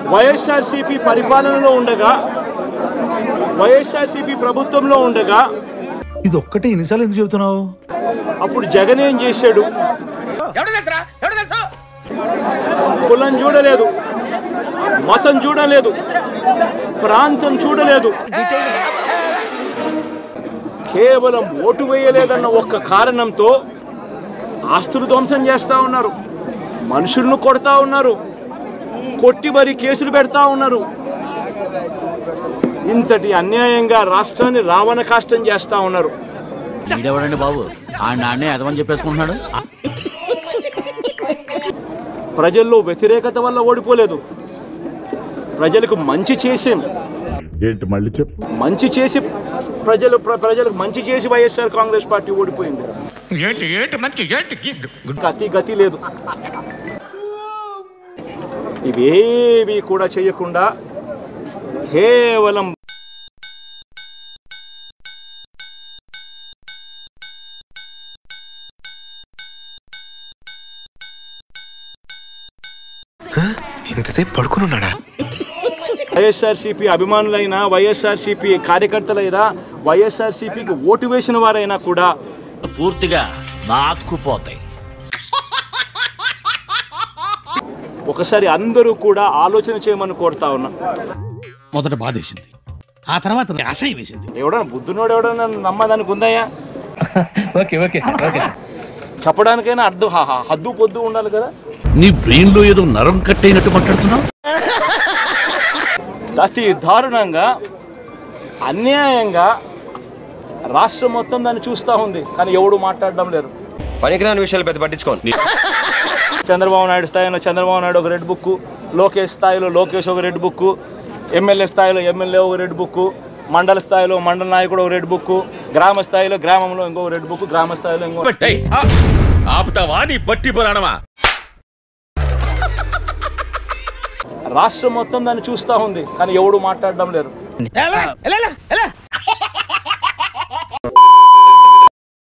వైఎస్ఆర్సీపీ పరిపాలనలో ఉండగా వైఎస్ఆర్సీపీ ప్రభుత్వంలో ఉండగా ఇది ఒక్కటే ఎన్నిసార్లు ఎందుకు చెబుతున్నావు అప్పుడు జగన్ ఏం చేశాడు కులం చూడలేదు మతం చూడలేదు ప్రాంతం చూడలేదు కేవలం ఓటు వేయలేదన్న ఒక్క కారణంతో ఆస్తులు ధ్వంసం చేస్తా ఉన్నారు మనుషులను కొడతా ఉన్నారు కొట్టి మరి కేసులు పెడతా ఉన్నారు ఇంతటి అన్యాయంగా రాష్ట్రాన్ని రావణ కాష్టం చేస్తా ఉన్నారు వీడెవడండి బాబు ఆ నాన్నే ఎదవని చెప్పేసుకుంటున్నాడు ప్రజల్లో వ్యతిరేకత వల్ల ఓడిపోలేదు ప్రజలకు మంచి చేసి ఏంటి మళ్ళీ చెప్పు మంచి చేసి ప్రజలు ప్ర- ప్రజలకు మంచి చేసి వైఎస్ఆర్ కాంగ్రెస్ పార్టీ ఓడిపోయింది ఏంటి ఏంటి మంచి ఏంటి గతి గతి లేదు ఇవేవి కూడా చేయకుండా కేవలం ఇంతసేపు పడుకుని ఉన్నాడా వైఎస్ఆర్సీపీ అభిమానులైనా వైఎస్ఆర్సీపీ కార్యకర్తలైనా వైఎస్ఆర్సీపీకి ఓటు వేసిన వారైనా కూడా పూర్తిగా నాక్కుపోతాయి ఒకసారి అందరూ కూడా ఆలోచన చేయమని కోరుతా ఉన్నా మొదట బాధేసింది ఆ తర్వాత అసహ్యం వేసింది ఎవడన్నా బుద్ధునోడు ఎవడన్నా నమ్మదానికి ఉందయ్యా ఓకే ఓకే ఓకే చెప్పడానికైనా అర్థం హ- హ- హద్దు పొద్దు ఉండాలి కదా నీ బ్రెయిన్ లో ఏదో నరం కట్టయినట్టు మాట్లాడుతున్నావు అతి దారుణంగా అన్యాయంగా రాష్ట్రం మొత్తం దాన్ని చూస్తూ ఉంది కానీ ఎవడు మాట్లాడడం లేదు పనికిరాని విషయాలు పెద్ద పట్టించుకోండి చంద్రబాబు నాయుడు స్థాయిలో చంద్రబాబు నాయుడు ఒక రెడ్ బుక్ లోకేష్ స్థాయిలో లోకేష్ ఒక రెడ్ బుక్ ఎమ్మెల్యే స్థాయిలో ఎమ్మెల్యే ఒక రెడ్ బుక్ మండల స్థాయిలో మండల నాయకుడు ఒక రెడ్ బుక్ గ్రామ స్థాయిలో గ్రామంలో ఇంకో రెడ్ బుక్ గ్రామ స్థాయిలో ఇంకో ఆపుతావా నీ పట్టి పురాణమా రాష్ట్రం మొత్తం దాన్ని చూస్తూ ఉంది కానీ ఎవడు మాట్లాడడం లేదు